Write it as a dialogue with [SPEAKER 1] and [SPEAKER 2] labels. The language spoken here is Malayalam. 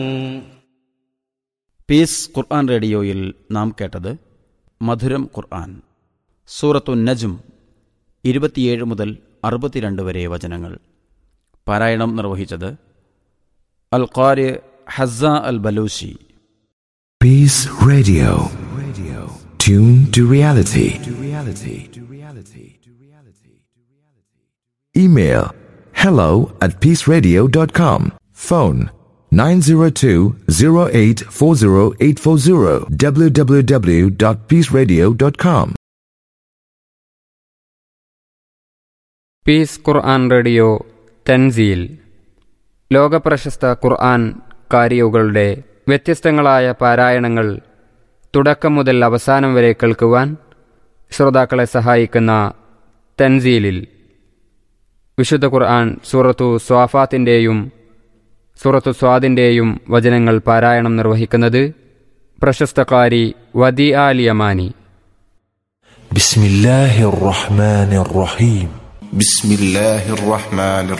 [SPEAKER 1] പീസ് ഖുർആൻ റേഡിയോയിൽ നാം കേട്ടത് മധുരം ഖുർആൻ സൂറത്തു നജും ഇരുപത്തിയേഴ് മുതൽ അറുപത്തിരണ്ട് വരെ വചനങ്ങൾ പാരായണം നിർവഹിച്ചത് Al Qari Hazza Al Balushi
[SPEAKER 2] Peace Radio. Radio. Tune to reality. To reality. To reality. To reality. Email hello at peaceradio.com. Phone 902-0840840 www.peaceradio.com.
[SPEAKER 3] Peace ഖുർആൻ റേഡിയോ തൻസീൽ ലോകപ്രശസ്ത ഖുർആൻ കാരിയകളുടെ വ്യത്യസ്തങ്ങളായ പാരായണങ്ങൾ തുടക്കം മുതൽ അവസാനം വരെ കേൾക്കുവാൻ ശ്രോതാക്കളെ സഹായിക്കുന്ന തൻസീലിൽ വിശുദ്ധ ഖുർആൻ സൂറത്തു സ്വാഫാത്തിൻ്റെയും സൂറത്തു സ്വാദിൻ്റെയും വചനങ്ങൾ പാരായണം നിർവഹിക്കുന്നത് പ്രശസ്തകാരി വദി ആലിയമാനി
[SPEAKER 4] بسم الله الرحمن الرحيم
[SPEAKER 5] بسم الله الرحمن